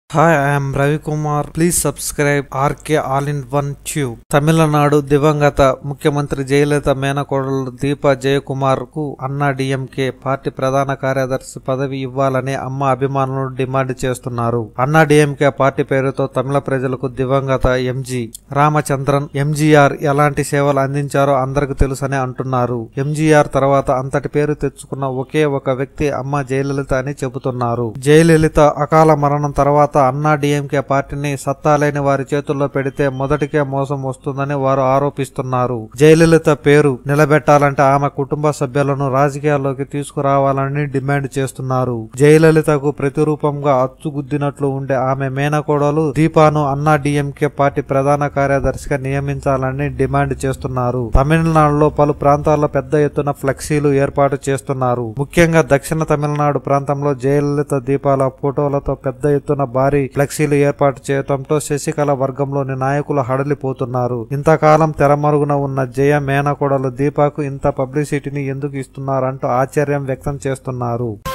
hi I'm Ravikumar please subscribe RK all in one tube Tamil Nadu దివంగత ముఖ్యమంత్రి జయలలిత మేనకోడలు దీప జయకుమార్ కు అన్నా డిఎంకే పార్టీ ప్రధాన కార్యదర్శి పదవి ఇవ్వాలని అమ్మ అభిమానులు డిమాండ్ చేస్తున్నారు అన్నా డిఎంకే పార్టీ పేరుతో తమిళ ప్రజలకు దివంగత ఎంజీ రామచంద్రన్ ఎంజీఆర్ ఎలాంటి సేవలు అందించారో అందరికి తెలుసని అంటున్నారు ఎంజీఆర్ తర్వాత అంతటి పేరు తెచ్చుకున్న ఒకే ఒక వ్యక్తి అమ్మ జయలలిత అని చెబుతున్నారు జయలలిత అకాల మరణం తర్వాత అన్నా డిఎంకే పార్టీని సత్తా లేని వారి చేతుల్లో పెడితే మొదటికే మోసం వస్తుందని వారు ఆరోపిస్తున్నారు జయలలిత పేరు నిలబెట్టాలంటే ఆమె కుటుంబ సభ్యులను రాజకీయాల్లోకి తీసుకురావాలని డిమాండ్ చేస్తున్నారు జయలలితకు ప్రతిరూపంగా అచ్చుగుద్దినట్లు ఉండే ఆమె మేనకోడలు దీపాను అన్నా డిఎంకే పార్టీ ప్రధాన కార్యదర్శిగా నియమించాలని డిమాండ్ చేస్తున్నారు తమిళనాడులో పలు ప్రాంతాల్లో పెద్ద ఎత్తున ఫ్లెక్సీలు ఏర్పాటు చేస్తున్నారు ముఖ్యంగా దక్షిణ తమిళనాడు ప్రాంతంలో జయలలిత దీపాల ఫోటోలతో పెద్ద ఎత్తున భారీ ఫ్లెక్సీలు ఏర్పాటు చేయడంతో శశికళ వర్గంలోని నాయకులు హడలిపోతున్నారు ఇంతకాలం తెరమరుగున ఉన్న జయ మేనకోడలు దీపాకు ఇంత పబ్లిసిటీని ఎందుకు ఇస్తున్నారంటూ ఆశ్చర్యం వ్యక్తం చేస్తున్నారు